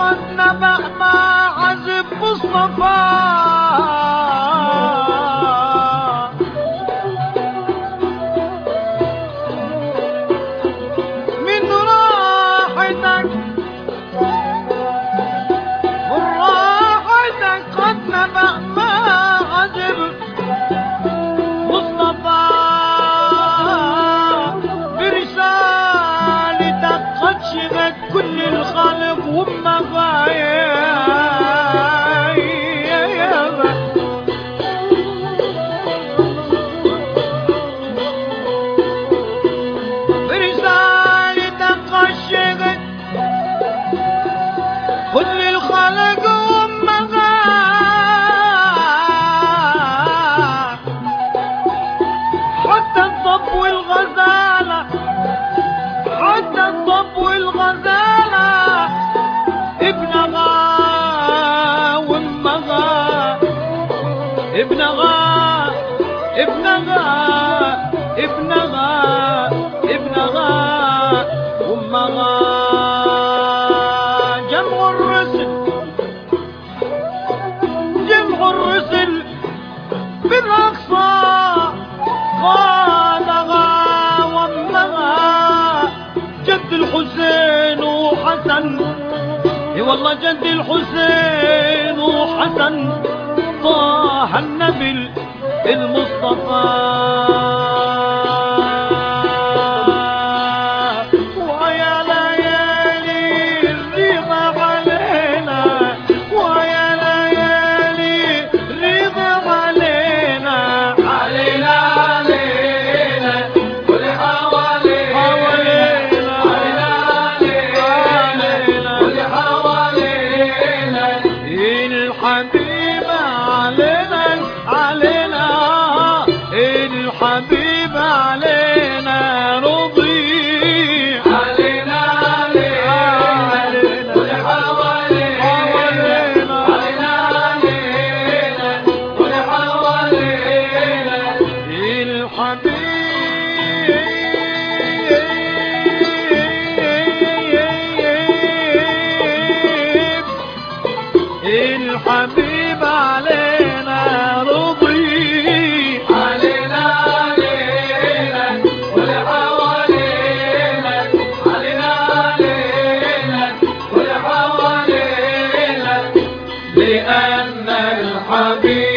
قد نبأ ما عزب مصطفى من راحتك من راحتك قد نبأ ما عزب مصطفى برسالتك قد شغت كل الخلق وهم غايبة برسالتك قد شغت كل الخلق وهم غايبة حتى الضب والغزالة حتى الضب والغزالة ابنغا وامغا ابنغا ابنغا ابنغا ابنغا وامغا جمع الرسل جمع الرسل بالأقصى قالغا وامغا جد الحسين وحسن اي والله جد الحسين وحسن طه النبي المصطفى ويا ليالي الرضا علينا ويا ليالي الرضا علينا علينا علينا كل حوالينا حوالينا علينا علينا كل حوالينا الحبيب علينا علينا الحبيب علينا رضي علينا علينا كل حوالينا علينا علينا كل حوالينا الحبيب الحبيب علينا رضي علينا علينا كل حوالينا علينا علينا كل حوالينا لأن الحبيب